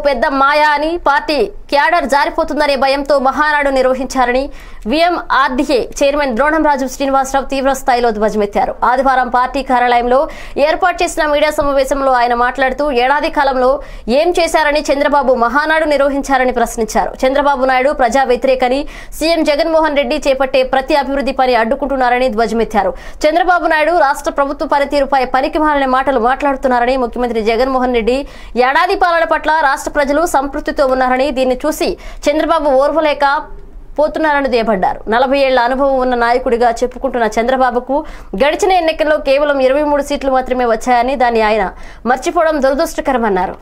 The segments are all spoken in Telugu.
పెద్ద మాయ అని పార్టీ క్యాడర్ జారిపోతుందనే భయంతో మహానాడు నిర్వహించారని విఎంఆర్డీఏ చైర్మన్ ద్రోణంరాజు శ్రీనివాసరావు తీవ్ర స్థాయిలో ధ్వజమెత్తారు ఆదివారం పార్టీ కార్యాలయంలో ఏర్పాటు చేసిన మీడియా సమావేశంలో ఆయన మాట్లాడుతూ ఏడాది కాలంలో ఏం చేశారని చంద్రబాబు మహానాడు నిర్వహించారని ప్రశ్నించారు చంద్రబాబు నాయుడు ప్రజా వ్యతిరేకని సీఎం జగన్మోహన్ రెడ్డి చేపట్టే ప్రతి అభివృద్ధి పని అడ్డుకుంటున్నారని ధ్వజమెత్తారు చంద్రబాబు నాయుడు రాష్ట్ర ప్రభుత్వ పనితీరుపై పనికి మాలిన మాటలు మాట్లాడుతున్నారని ముఖ్యమంత్రి జగన్మోహన్ రెడ్డి ఏడాది పాలన పట్ల రాష్ట్ర ప్రజలు సంతృప్తితో ఉన్నారని దీన్ని చూసి చంద్రబాబు ఓర్వలేక పోతున్నారని దేపడ్డారు నలభై ఏళ్ల అనుభవం ఉన్న నాయకుడిగా చెప్పుకుంటున్న చంద్రబాబుకు గడిచిన ఎన్నికల్లో కేవలం ఇరవై మూడు సీట్లు మాత్రమే వచ్చాయని దాన్ని ఆయన మర్చిపోవడం దురదృష్టకరమన్నారు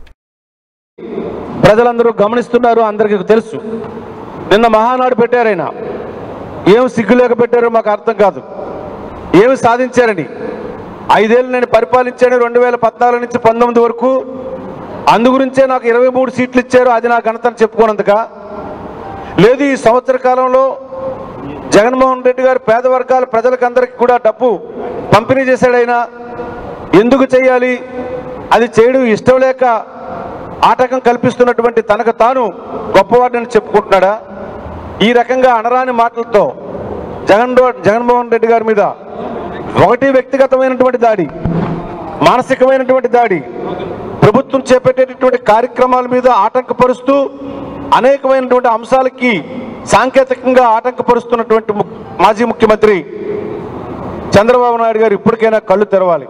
ప్రజలందరూ గమనిస్తున్నారు అందరికీ తెలుసు నిన్న మహానాడు పెట్టారైనా ఏం సిగ్గులేక పెట్టారో మాకు అర్థం కాదు ఏమి సాధించారని ఐదేళ్ళు నేను పరిపాలించాను రెండు వేల పద్నాలుగు నుంచి పంతొమ్మిది వరకు అందు గురించే నాకు ఇరవై మూడు సీట్లు ఇచ్చారు అది నా ఘనతను చెప్పుకోనందుక లేదు ఈ సంవత్సర కాలంలో జగన్మోహన్ రెడ్డి గారు పేద వర్గాల ప్రజలకందరికీ కూడా డబ్బు పంపిణీ చేశాడైనా ఎందుకు చేయాలి అది చేయడం ఇష్టం లేక ఆటకం కల్పిస్తున్నటువంటి తనకు తాను గొప్పవాడిని చెప్పుకుంటున్నాడా ఈ రకంగా అనరాని మాటలతో జగన్ జగన్మోహన్ రెడ్డి గారి మీద ఒకటి వ్యక్తిగతమైనటువంటి దాడి మానసికమైనటువంటి దాడి ప్రభుత్వం చేపట్టేటటువంటి కార్యక్రమాల మీద ఆటంకపరుస్తూ అనేకమైనటువంటి అంశాలకి సాంకేతికంగా ఆటంకపరుస్తున్నటువంటి ము- మాజీ ముఖ్యమంత్రి చంద్రబాబు నాయుడు గారు ఇప్పటికైనా కళ్ళు తెరవాలి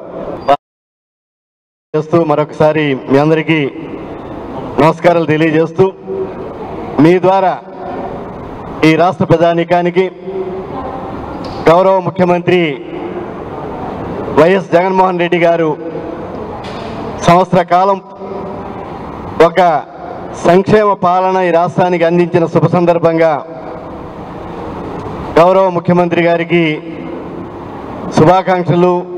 చేస్తూ మరొకసారి మీ అందరికీ నమస్కారాలు తెలియజేస్తూ మీ ద్వారా ఈ రాష్ట్ర ప్రజానీకానికి గౌరవ ముఖ్యమంత్రి వైఎస్ జగన్మోహన్ రెడ్డి గారు సంవత్సర కాలం ఒక సంక్షేమ పాలన ఈ రాష్ట్రానికి అందించిన శుభ సందర్భంగా గౌరవ ముఖ్యమంత్రి గారికి శుభాకాంక్షలు